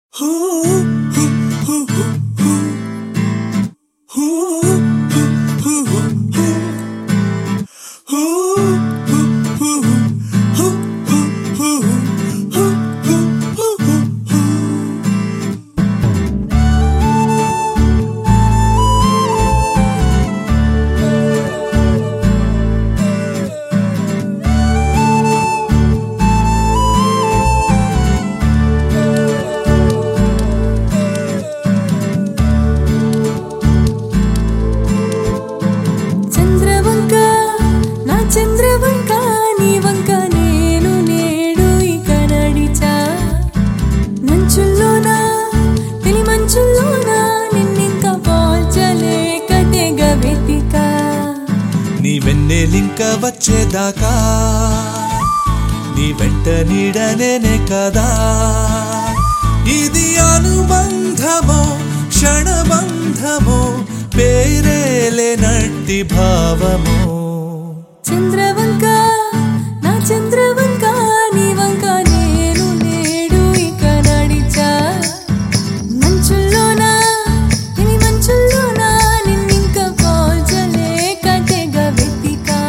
చంద్రవంక నా చంద్రవంక నీ వంక నేను నేడు ఇక నడిచా మంచుల్లోనా తెలి మంచుల్లోనా నిన్నింక పోల్చలేక తెగ వెతికా నీ వెన్నెలింక వచ్చేదాకా నీ వెంట నీడనేనే కదా ఇది అనుబంధమో క్షణబంధమో పేరేలేనట్టి భావమో చంద్రవంక నా చంద్రవంక నీ వంక నేను నేడు ఇక నడిచా మంచుల్లోనా తెలి మంచుల్లోనా నిన్నింక పోల్చలేక తెగ వెతికా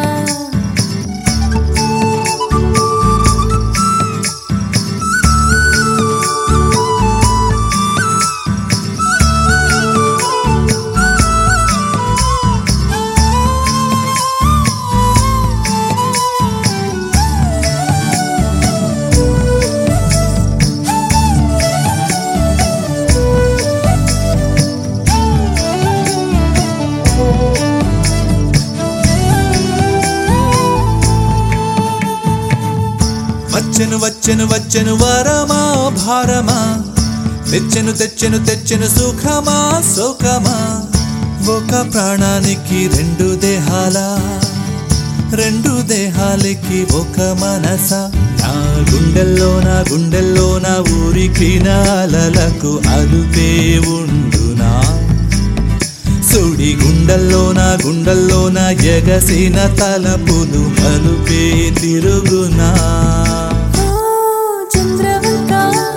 వచ్చెను వచ్చెను వచ్చెను వరమా భారమా తెచ్చెను తెచ్చెను తెచ్చెను సుఖమా సుఖమా ఒక ప్రాణానికి రెండు దేహాల రెండు దేహాలకి ఒక మనస నా గుండెల్లో నా గుండెల్లో నా ఊరికి నాలలకు అలుపే ఉండునా సుడి గుండెల్లో నా గుండెల్లో నా ఎగసిన తలపులు మలుపే తిరుగునా ఓ చంద్రవంక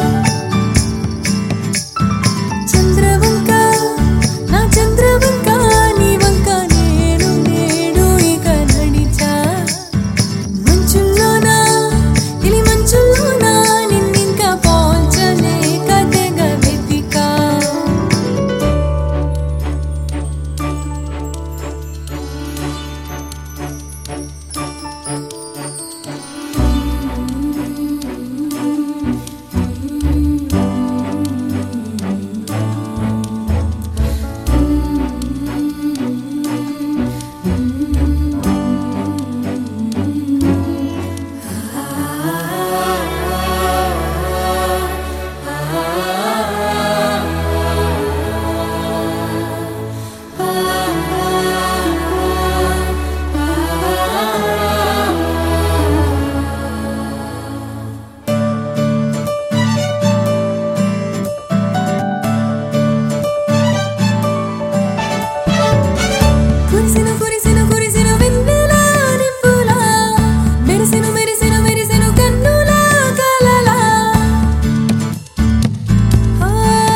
చంద్రవంక నా చంద్రవంక నీ వంక నేను నేడు ఇక నడిచా మంచుల్లోనా ఇలి మంచుల్లోనా నిన్నింక పోల్చలేక తెగ వెతికా కురిసెను కురిసెను కురిసెను వెన్నెల నిప్పులా మెరిసెను మెరిసెను మెరిసెను కన్నుల కలలా ఆ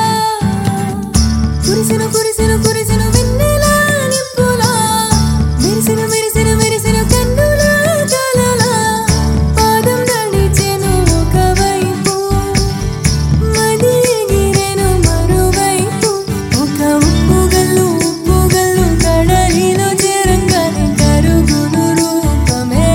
కురిసెను కురిసెను కురిసెను వెన్నెల నిప్పులా మెరిసెను మెరిసెను మెరిసెను కన్నుల కలలా పాదం నడిచెను ఒకవైపు మది ఎగిరెను మరువైపు ఒక ఉప్పుగల్లు ఉప్పుగల్లు కడలిలో చేరంగానే కరుగును రూపమే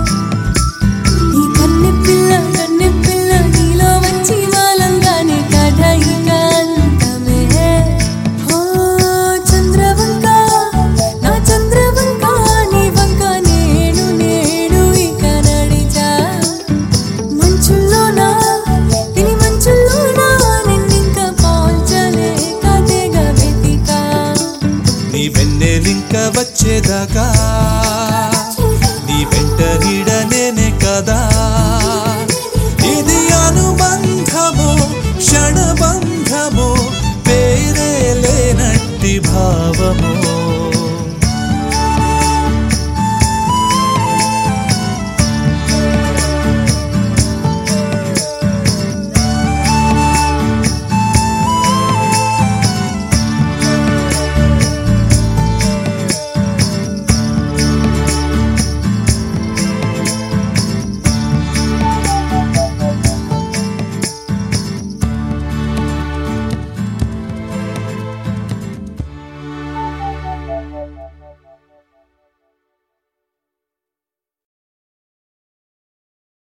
ఈ కన్నె పిల్ల కన్నె పిల్ల నీలో వచ్చి వాలంగానే కథ ఇక అంతమే ఓ చంద్రవంక నా చంద్రవంక నీ వంక నేను నేడు ఇక నడిచా మంచుల్లోనా తిని మంచుల్లోనా నిన్నింక పోల్చలేక తెగ వెతికా నీ వెన్నెలింక వచ్చేదాకా